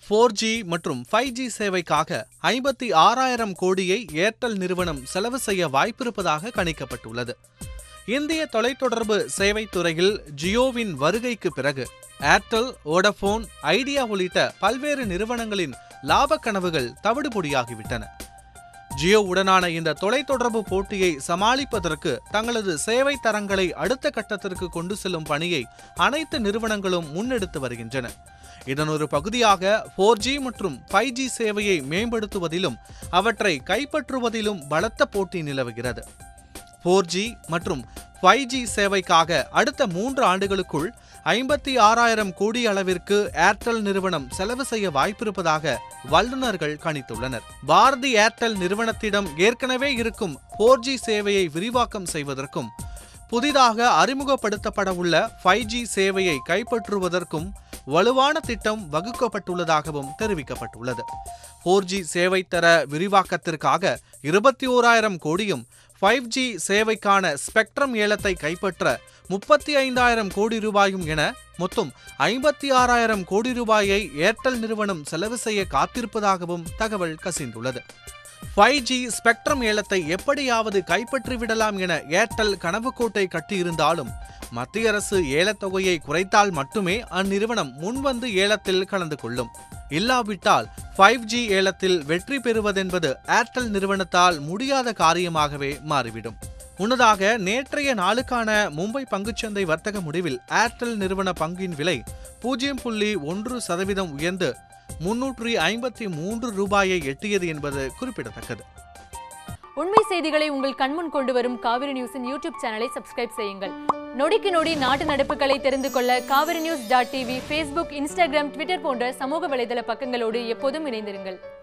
four G மற்றும் five G சேவைக்காக ஐம்பத்தி ஆறாயிரம் கோடியை ஏர்டெல் நிறுவனம் செலவு செய்ய வாய்ப்பிருப்பதாக கணிக்கப்பட்டுள்ளது இந்திய தொலைத்தொடர்பு சேவை துறையில் ஜியோவின் வருகைக்கு பிறகு ஏர்டெல் வோடபோன் ஐடியா உள்ளிட்ட பல்வேறு நிறுவனங்களின் லாப கனவுகள் தவிடுபொடியாகிவிட்டன ஜியோவுடனான இந்த தொலைத்தொடர்பு போட்டியை சமாளிப்பதற்கு தங்களது சேவை தரங்களை அடுத்த கட்டத்திற்கு கொண்டு செல்லும் பணியை அனைத்து நிறுவனங்களும் முன்னெடுத்து வருகின்றன இதன் ஒரு பகுதியாக ஃபோர் ஜி மற்றும் ஃபைவ் ஜி சேவையை மேம்படுத்துவதிலும் அவற்றை கைப்பற்றுவதிலும் பலத்த போட்டி நிலவுகிறது ஃபோர் ஜி மற்றும் ஃபைவ் ஜி சேவைக்காக அடுத்த மூன்று ஆண்டுகளுக்குள் ஐம்பத்தி ஆறாயிரம் கோடி அளவிற்கு ஏர்டெல் நிறுவனம் செலவு செய்ய வாய்ப்பிருப்பதாக வல்லுநர்கள் கணித்துள்ளனர் பாரதி ஏர்டெல் நிறுவனத்திடம் ஏற்கனவே இருக்கும் ஃபோர் ஜி சேவையை விரிவாக்கம் செய்வதற்கும் புதிதாக அறிமுகப்படுத்தப்பட உள்ள ஃபைவ் ஜி சேவையை கைப்பற்றுவதற்கும் வலுவான திட்டம் வகுக்கப்பட்டுள்ளதாகவும் தெரிவிக்கப்பட்டுள்ளது ஃபோர் ஜி சேவை தர விரிவாக்கத்திற்காக இருபத்தி ஓராயிரம் கோடியும் ஃபைவ் ஜி சேவைக்கான ஸ்பெக்ட்ரம் ஏலத்தை கைப்பற்ற முப்பத்தி ஐந்தாயிரம் கோடி ரூபாயும் என மொத்தம் ஐம்பத்தி ஆறாயிரம் கோடி ரூபாயை ஏர்டெல் நிறுவனம் செலவு செய்ய காத்திருப்பதாகவும் தகவல் கசிந்துள்ளது ஃபைவ் ஜி ஸ்பெக்ட்ரம் ஏலத்தை எப்படியாவது கைப்பற்றி விடலாம் என ஏர்டெல் கனவுக்கோட்டை கட்டியிருந்தாலும் மத்திய அரசு ஏலத்தொகையை குறைத்தால் மட்டுமே அந்நிறுவனம் முன்வந்து ஏலத்தில் கலந்து கொள்ளும் இல்லாவிட்டால் ஃபைவ் ஜி ஏலத்தில் வெற்றி பெறுவதென்பது ஏர்டெல் நிறுவனத்தால் முடியாத காரியமாகவே மாறிவிடும் முன்னதாக நேற்றைய நாளுக்கான மும்பை பங்குச்சந்தை வர்த்தக முடிவில் ஏர்டெல் நிறுவன பங்கின் விலை பூஜ்ஜியம் புள்ளி ஒன்று சதவீதம் உயர்ந்து முன்னூற்றி ஐம்பத்தி மூன்று ரூபாயை எட்டியது என்பது குறிப்பிடத்தக்கது உண்மை செய்திகளை உங்கள் கண்முன் கொண்டு வரும் காவிரி நியூஸின் யூடியூப் சேனலை சப்ஸ்கிரைப் செய்யுங்கள் நொடிக்கு நொடி நாட்டு நடப்புகளை தெரிந்து கொள்ள Kaveri news dot TV Facebook Instagram Twitter போன்ற சமூக வலைதள பக்கங்களோடு எப்போதும் இணைந்திருங்கள்